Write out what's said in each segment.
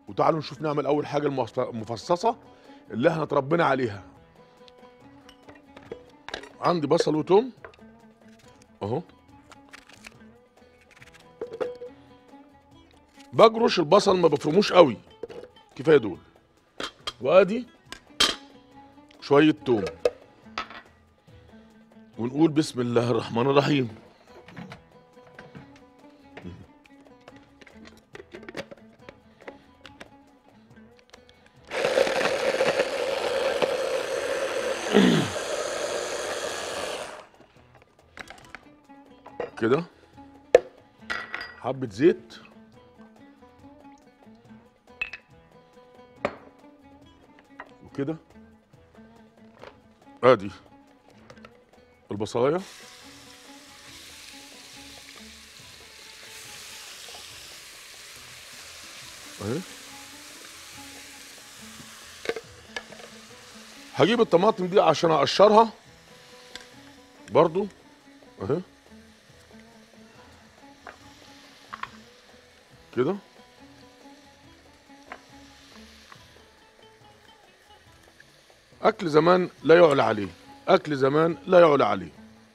وتعالوا نشوف نعمل اول حاجه المفص- المفصصه اللي احنا اتربينا عليها عندي بصل وتوم اهو بجرش البصل ما بفرموش قوي كفايه دول وادي شويه توم ونقول بسم الله الرحمن الرحيم كده حبة زيت وكده ادي البصلايه اهي هجيب الطماطم دي عشان اقشرها برضو اهي كده اكل زمان لا يعلى عليه اكل زمان لا يعلى عليه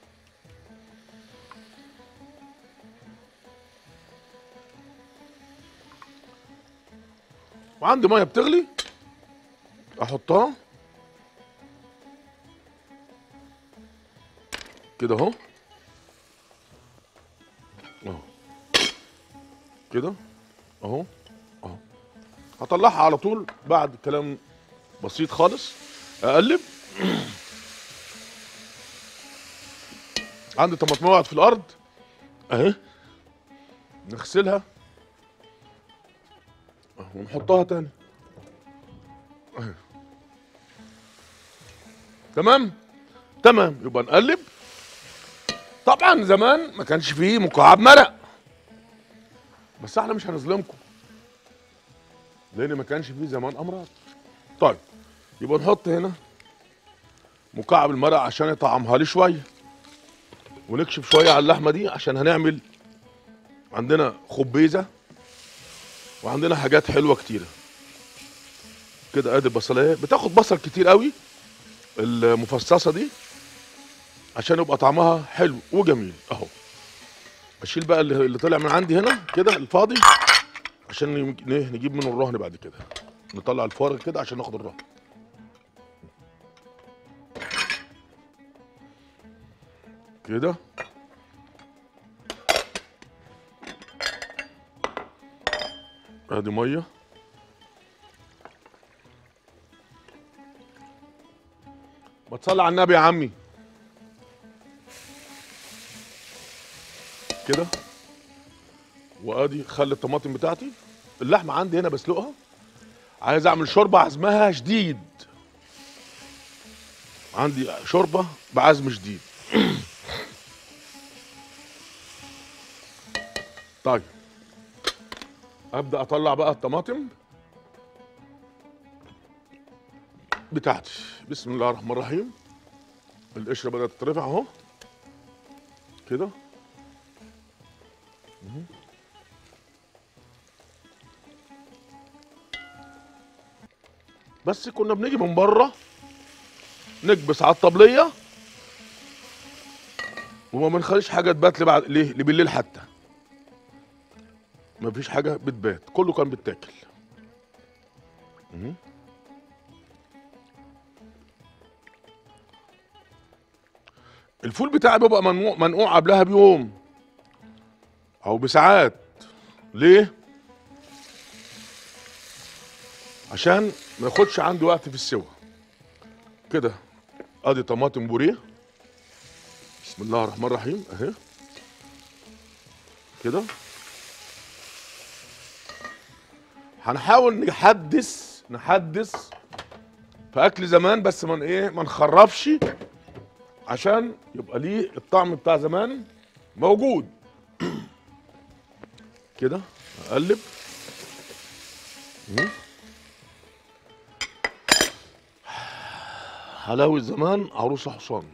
وعندي ميه بتغلي احطها كده اهو اهو كده اهو اهو هطلعها على طول بعد كلام بسيط خالص اقلب عندي طماطم وقعت في الارض اهي نغسلها أهو، ونحطها تاني اهي تمام تمام يبقى نقلب طبعا زمان ما كانش فيه مكعب مرق بس احنا مش هنظلمكم لان ما كانش فيه زمان امراض طيب يبقى نحط هنا مكعب المرق عشان يطعمها لي شويه ونكشف شويه على اللحمه دي عشان هنعمل عندنا خبيزه وعندنا حاجات حلوه كتيره كده ادي البصلايه بتاخد بصل كتير قوي المفصصه دي عشان يبقى طعمها حلو وجميل اهو اشيل بقى اللي اللي طلع من عندي هنا كده الفاضي عشان نج- ن- نجيب منه الرهن بعد كده نطلع الفارغ كده عشان ناخد الرهن كده ادي ميه ما تصلي على النبي يا عمي كده وادي خل الطماطم بتاعتي اللحمه عندي هنا بسلقها عايز اعمل شوربه عزمها شديد عندي شوربه بعزم شديد طيب ابدا اطلع بقى الطماطم بتاعتي بسم الله الرحمن الرحيم القشره بدات تترفع اهو كده مهم. بس كنا بنيجي من بره نكبس على الطبليه وما بنخليش حاجه تبات لبعد ليه لبالليل حتى ما فيش حاجه بتبات كله كان بيتاكل مهم. الفول بتاعي بيبقى منقوع منقوع قبلها بيوم او بساعات ليه عشان ما ياخدش عندي وقت في السوا كده ادي طماطم بوريه بسم الله الرحمن الرحيم اهي كده هنحاول نحدث نحدث في اكل زمان بس من ايه ما نخربش عشان يبقى ليه الطعم بتاع زمان موجود كده اقلب مم. حلاوة زمان عروسة حصان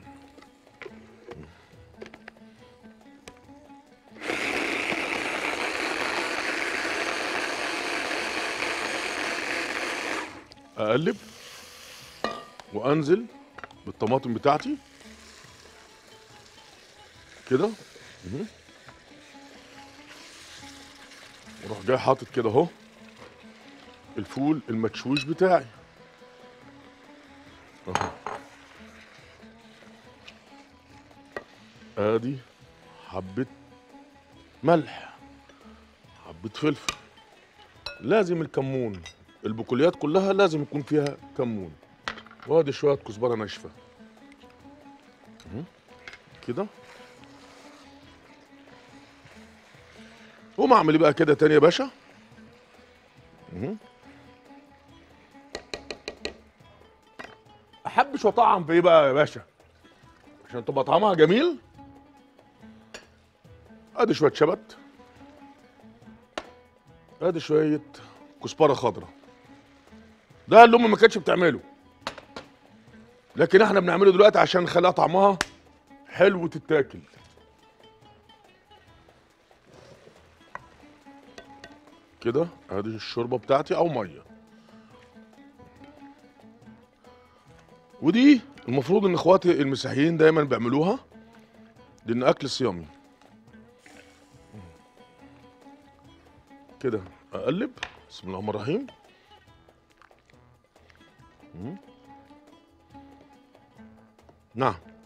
اقلب وانزل بالطماطم بتاعتي كده مهم. واروح جاي حاطط كده اهو الفول المدشوش بتاعي اهو ادي حبة ملح حبة فلفل لازم الكمون البقوليات كلها لازم يكون فيها كمون وادي شوية كزبرة ناشفة مهم. كده قوم اعمل ايه بقى كده تاني يا باشا مهم. احبش واطعم في ايه بقى يا باشا عشان تبقى طعمها جميل ادي شويه شبت ادي شويه كزبره خضراء ده اللي امي ما كانتش بتعمله لكن احنا بنعمله دلوقتي عشان نخليها طعمها حلو تتاكل كده ادي الشوربه بتاعتي او ميه ودي المفروض ان اخواتي المسيحيين دايما بيعملوها لان اكل صيامي كده اقلب بسم الله الرحمن الرحيم مم. نعم